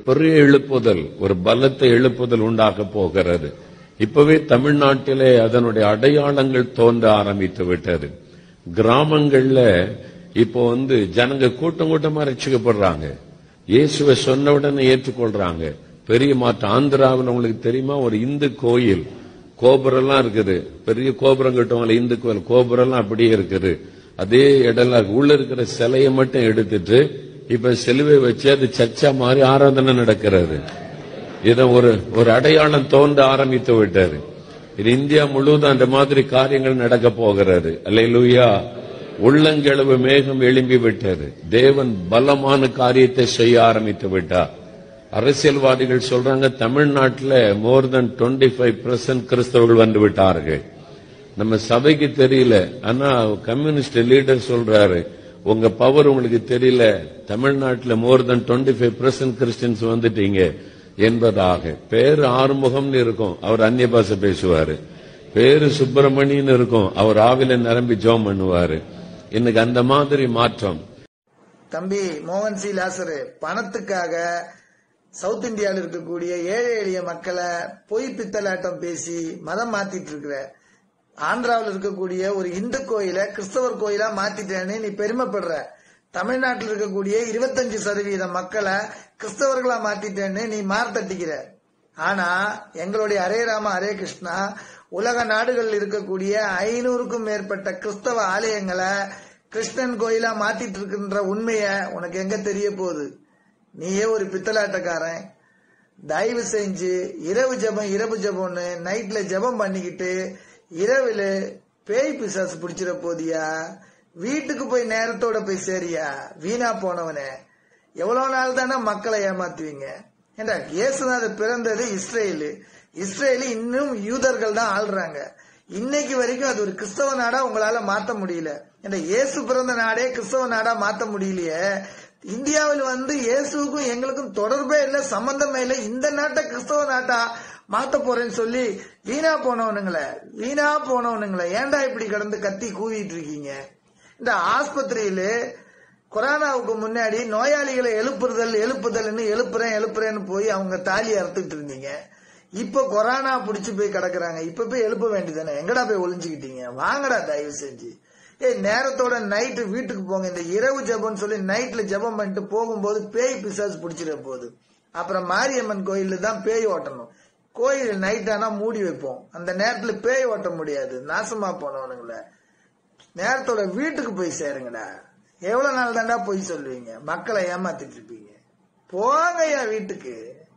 பெரிய எழுப்புதல் ஒரு பலத்தை எழுப்புதல் உண்டாக போகிறது இப்பவே தமிழ்நாட்டிலே அதனுடைய அடையாளங்கள் தோன்ற ஆரம்பித்து விட்டது கிராமங்கள்ல இப்போ வந்து ஜனங்க கூட்டம் கூட்டமா ரசிக்கப்படுறாங்க இயேசுவை சொன்ன உடனே ஏற்றுக்கொள்றாங்க பெரிய மாற்றம் ஆந்திராவில் உங்களுக்கு தெரியுமா ஒரு இந்து கோயில் கோபுரம்லாம் இருக்குது பெரிய கோபுரம் கட்டுவாங்க இந்து கோயில் கோபுரம்லாம் அப்படியே இருக்குது அதே இடம்ல உள்ள இருக்கிற சிலையை மட்டும் எடுத்துட்டு இப்ப சிலுவை வச்சு அது சர்ச்சா மாதிரி ஆராதனை நடக்கிறது இதை ஒரு ஒரு அடையாளம் தோன்ற ஆரம்பித்து விட்டாரு இது இந்தியா முழுவதும் அந்த மாதிரி காரியங்கள் நடக்க போகிறது அல்லேலூயா உள்ளங்களவு மேகம் எழும்பி விட்டது தேவன் பலமான காரியத்தை செய்ய ஆரம்பித்து விட்டார் அரசியல்வாதிகள் சொல்றாங்க தமிழ்நாட்டில் மோர் தென் டுவெண்ட்டி ஃபைவ் கிறிஸ்தவர்கள் வந்து விட்டார்கள் நம்ம சபைக்கு தெரியல ஆனா கம்யூனிஸ்ட் லீடர் சொல்றாரு உங்க பவர் உங்களுக்கு தெரியல தமிழ்நாட்டில் more than twenty five percent Christians வந்துட்டீங்க என்பதாக பேரு ஆறுமுகம்னு இருக்கும் அவர் அந்நிய பாஷை பேசுவாரு பேரு சுப்பிரமணியன்னு இருக்கும் அவர் ஆவில நிரம்பி ஜோம் பண்ணுவாரு இன்னைக்கு அந்த மாதிரி மாற்றம் தம்பி மோகன் சி லாசரு பணத்துக்காக சவுத் இந்தியாவில் இருக்கக்கூடிய ஏழை எளிய மக்களை பொய் பித்தலாட்டம் பேசி மதம் மாத்திட்டு இருக்கிற ஆந்திராவில் இருக்கக்கூடிய ஒரு இந்து கோயிலை கிறிஸ்தவர் கோயிலா மாத்திட்டேன்னு நீ பெருமைப்படுற தமிழ்நாட்டில் இருக்கக்கூடிய இருபத்தஞ்சு சதவீத மக்களை கிறிஸ்தவர்களா மாத்திட்டேன்னு நீ மார்த்தட்டிக்கிற ஆனா எங்களுடைய ஹரே ராம ஹரே கிருஷ்ணா உலக நாடுகளில் இருக்கக்கூடிய ஐநூறுக்கும் மேற்பட்ட கிறிஸ்தவ ஆலயங்களை கிருஷ்ணன் கோயிலா மாத்திட்டு இருக்கின்ற உண்மைய உனக்கு எங்க தெரிய போகுது நீயே ஒரு பித்தலாட்டக்காரன் தயவு செஞ்சு இரவு ஜெபம் இரவு ஜெபம்னு நைட்ல ஜெபம் பண்ணிக்கிட்டு இரவுல பேய் பிசாசு பிடிச்சிட போதியா வீட்டுக்கு போய் நேரத்தோட போய் சேரியா வீணா போனவனே எவ்வளவு நாள் தானே மக்களை ஏமாத்துவீங்க ஏண்டா இயேசுநாதர் பிறந்தது இஸ்ரேலு இஸ்ரேலு இன்னும் யூதர்கள் தான் ஆள்றாங்க இன்னைக்கு வரைக்கும் அது ஒரு கிறிஸ்தவ நாடா உங்களால மாத்த முடியல ஏண்டா இயேசு பிறந்த நாடே கிறிஸ்தவ நாடா மாத்த முடியலையே இந்தியாவில் வந்து இயேசுக்கும் எங்களுக்கும் தொடர்பே இல்லை சம்பந்தமே இல்லை இந்த நாட்டை கிறிஸ்தவ நாட்டா மாத்த போறேன்னு சொல்லி வீணா போனவனுங்களே வீணா போனவனுங்களே ஏன்டா இப்படி கிடந்து கத்தி கூவிட்டு இருக்கீங்க இந்த ஆஸ்பத்திரியில கொரோனாவுக்கு முன்னாடி நோயாளிகளை எழுப்புதல் எழுப்புதல்னு எழுப்புறேன் எழுப்புறேன்னு போய் அவங்க தாலி அறுத்துட்டு இருந்தீங்க இப்ப கொரோனா புடிச்சு போய் கிடக்குறாங்க இப்ப போய் எழுப்ப வேண்டியதானே எங்கடா போய் ஒளிஞ்சுக்கிட்டீங்க வாங்கடா தயவு செஞ்சு ஏய் நேரத்தோட நைட்டு வீட்டுக்கு போங்க இந்த இரவு ஜெபம்னு சொல்லி நைட்ல ஜெபம் பண்ணிட்டு போகும்போது பேய் பிசாசு பிடிச்சிட போகுது அப்புறம் மாரியம்மன் கோயில்ல தான் பேய் ஓட்டணும் கோயில் நைட் ஆனா மூடி வைப்போம் அந்த நேரத்துல பேய் ஓட்ட முடியாது நாசமா போனவனுங்கள நேரத்தோட வீட்டுக்கு போய் சேருங்கடா எவ்வளவு நாள் தாண்டா போய் சொல்லுவீங்க மக்களை ஏமாத்திட்டு இருப்பீங்க போங்கய்யா வீட்டுக்கு